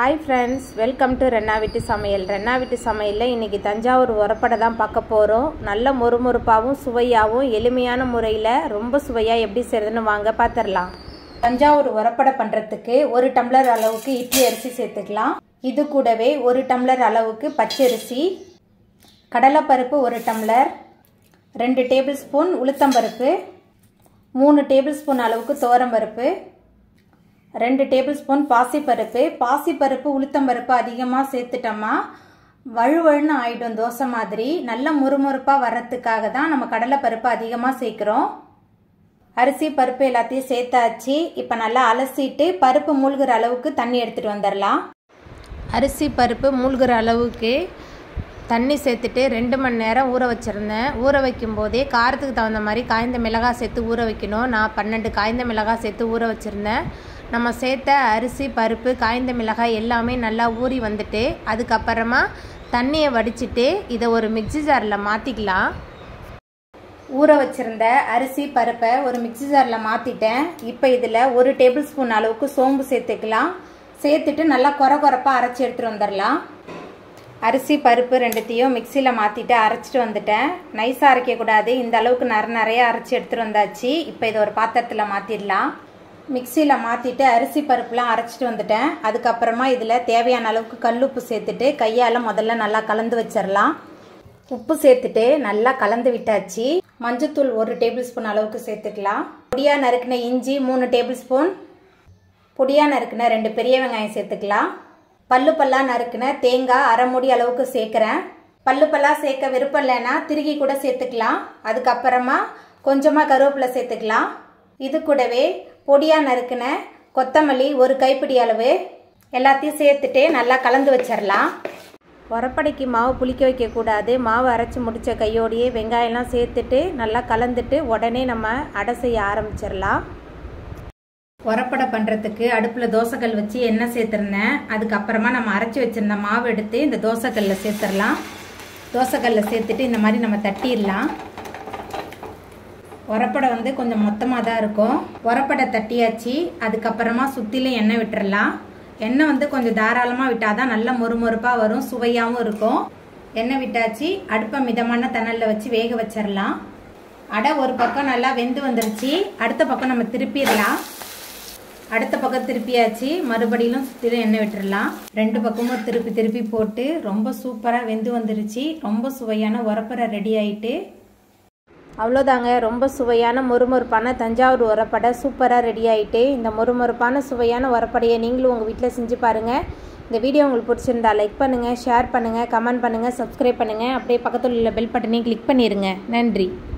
hi friends welcome to Renna வீட்டு சமையல் ரென்னா வீட்டு சமையலில் இன்றைக்கி தஞ்சாவூர் உரப்படை தான் பார்க்க போகிறோம் நல்ல மொறுமொறுப்பாகவும் சுவையாகவும் எளிமையான முறையில் ரொம்ப சுவையாக எப்படி செய்கிறதுன்னு வாங்க பார்த்துடலாம் தஞ்சாவூர் உரப்படை பண்ணுறதுக்கு ஒரு டம்ளர் அளவுக்கு இட்லி அரிசி சேர்த்துக்கலாம் இது கூடவே ஒரு டம்ளர் அளவுக்கு பச்சரிசி கடலைப்பருப்பு ஒரு டம்ளர் ரெண்டு டேபிள் ஸ்பூன் உளுத்தம்பருப்பு மூணு டேபிள் ஸ்பூன் அளவுக்கு துவரம்பருப்பு ரெண்டு டேபிள் ஸ்பூன் பாசிப்பருப்பு பாசிப்பருப்பு உளுத்தம்பருப்பு அதிகமாக சேர்த்துட்டோமா வழுவழுன்னு ஆயிடும் தோசை மாதிரி நல்ல முறுமுறுப்பாக வர்றதுக்காக தான் நம்ம கடலைப்பருப்பு அதிகமாக சேர்க்குறோம் அரிசி பருப்பு எல்லாத்தையும் சேர்த்தாச்சு இப்போ நல்லா அலசிட்டு பருப்பு மூழ்கிற அளவுக்கு தண்ணி எடுத்துகிட்டு வந்துடலாம் அரிசி பருப்பு மூழ்கிற அளவுக்கு தண்ணி சேர்த்துட்டு ரெண்டு மணி நேரம் ஊற வச்சுருந்தேன் ஊற வைக்கும் போதே காரத்துக்கு தகுந்த மாதிரி காய்ந்த மிளகாய் சேர்த்து ஊற வைக்கணும் நான் பன்னெண்டு காய்ந்த மிளகாய் சேர்த்து ஊற வச்சுருந்தேன் நம்ம சேர்த்த அரிசி பருப்பு காய்ந்த மிளகாய் எல்லாமே நல்லா ஊறி வந்துட்டு அதுக்கப்புறமா தண்ணியை வடிச்சிட்டு இதை ஒரு மிக்சி ஜாரில் மாற்றிக்கலாம் ஊற வச்சுருந்த அரிசி பருப்பை ஒரு மிக்சி ஜாரில் மாற்றிட்டேன் இப்போ இதில் ஒரு டேபிள் ஸ்பூன் அளவுக்கு சோம்பு சேர்த்துக்கலாம் சேர்த்துட்டு நல்லா குறை குறைப்பாக அரைச்சி எடுத்துகிட்டு வந்துடலாம் அரிசி பருப்பு ரெண்டுத்தையும் மிக்சியில் மாற்றிட்டு அரைச்சிட்டு வந்துட்டேன் நைஸாக அரைக்கக்கூடாது இந்த அளவுக்கு நர நிறைய அரைச்சி எடுத்துகிட்டு வந்தாச்சு இப்போ இதை ஒரு பாத்திரத்தில் மாற்றிடலாம் மிக்சியில் மாற்றிட்டு அரிசி பருப்புலாம் அரைச்சிட்டு வந்துட்டேன் அதுக்கப்புறமா இதில் தேவையான அளவுக்கு கல்லுப்பு சேர்த்துட்டு கையால் முதல்ல நல்லா கலந்து வச்சிடலாம் உப்பு சேர்த்துட்டு நல்லா கலந்து விட்டாச்சு மஞ்சத்தூள் ஒரு டேபிள் ஸ்பூன் அளவுக்கு சேர்த்துக்கலாம் பொடியாக நறுக்கின இஞ்சி மூணு டேபிள் ஸ்பூன் பொடியாக நறுக்கின ரெண்டு பெரிய வெங்காயம் சேர்த்துக்கலாம் பல்லு பல்லா நறுக்கின தேங்காய் அரை மூடி அளவுக்கு சேர்க்குறேன் பல்லு பல்லா சேர்க்க விருப்பம் இல்லைன்னா திருகி கூட சேர்த்துக்கலாம் அதுக்கப்புறமா கொஞ்சமாக கருவேப்பிலை சேர்த்துக்கலாம் இது கூடவே பொடியாக நறுக்கின கொத்தமல்லி ஒரு கைப்பிடி அளவு எல்லாத்தையும் சேர்த்துட்டு நல்லா கலந்து வச்சிடலாம் உரப்படைக்கு மாவு புளிக்க வைக்கக்கூடாது மாவு அரைச்சி முடித்த கையோடையே வெங்காயம்லாம் சேர்த்துட்டு நல்லா கலந்துட்டு உடனே நம்ம அடை செய்ய ஆரம்பிச்சிடலாம் உரப்படை பண்ணுறதுக்கு அடுப்பில் தோசைக்கல் வச்சு எண்ணெய் சேர்த்துருந்தேன் அதுக்கப்புறமா நம்ம அரைச்சி வச்சுருந்த மாவு எடுத்து இந்த தோசைக்கல்லில் சேர்த்துடலாம் தோசைக்கல்லில் சேர்த்துட்டு இந்த மாதிரி நம்ம தட்டிடலாம் உரப்படை வந்து கொஞ்சம் மொத்தமாக தான் இருக்கும் உரப்படை தட்டியாச்சு அதுக்கப்புறமா சுற்றிலும் எண்ணெய் விட்டுறலாம் எண்ணெய் வந்து கொஞ்சம் தாராளமாக விட்டால் தான் நல்ல மொறுமொறுப்பாக வரும் சுவையாகவும் இருக்கும் எண்ணெய் விட்டாச்சு அடுப்பை மிதமான தணலில் வச்சு வேக வச்சிடலாம் அடை ஒரு பக்கம் நல்லா வெந்து வந்துருச்சு அடுத்த பக்கம் நம்ம திருப்பிடலாம் அடுத்த பக்கம் திருப்பியாச்சு மறுபடியும் சுற்றிலும் எண்ணெய் விட்டுடலாம் ரெண்டு பக்கமும் திருப்பி திருப்பி போட்டு ரொம்ப சூப்பராக வெந்து வந்துருச்சு ரொம்ப சுவையான உரப்பரை ரெடி ஆயிட்டு அவ்வளோதாங்க ரொம்ப சுவையான மொறுமொறுப்பான தஞ்சாவூர் உரப்படை சூப்பராக ரெடி ஆகிட்டு இந்த மொறுமொறுப்பான சுவையான உரப்படையை நீங்களும் உங்கள் வீட்டில் செஞ்சு பாருங்கள் இந்த வீடியோ உங்களுக்கு பிடிச்சிருந்தா லைக் பண்ணுங்கள் ஷேர் பண்ணுங்கள் கமெண்ட் பண்ணுங்கள் சப்ஸ்கிரைப் பண்ணுங்கள் அப்படியே பக்கத்தில் உள்ள பெல் பட்டனையும் கிளிக் பண்ணிடுங்க நன்றி